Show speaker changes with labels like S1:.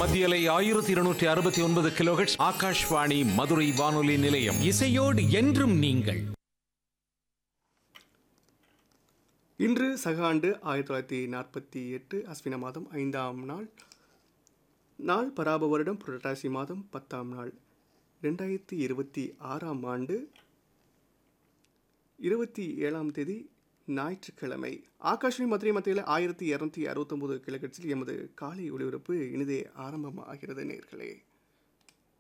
S1: மத்தியலை ஆயிரத்தி இருநூற்றி அறுபத்தி ஒன்பது கிலோஹெட்ஸ் ஆகாஷ்வாணி மதுரை வானொலி நிலையம்
S2: இசையோடு என்றும் நீங்கள்
S3: இன்று சக ஆண்டு ஆயிரத்தி தொள்ளாயிரத்தி நாற்பத்தி எட்டு அஸ்வின மாதம் ஐந்தாம் நாள் நாள் பராப வருடம் புரட்டாசி மாதம் பத்தாம் நாள் ரெண்டாயிரத்தி இருபத்தி ஆறாம் ஆண்டு இருபத்தி ஏழாம் தேதி ஞாயிற்றுக்கிழமை ஆகாஷ்வாணி மதுரை மத்தியில் ஆயிரத்தி இரநூத்தி அறுபத்தொம்போது கிலோகட்ஸில் எமது காலை ஒளிபரப்பு இனிதே ஆரம்பமாகிறது நேர்களே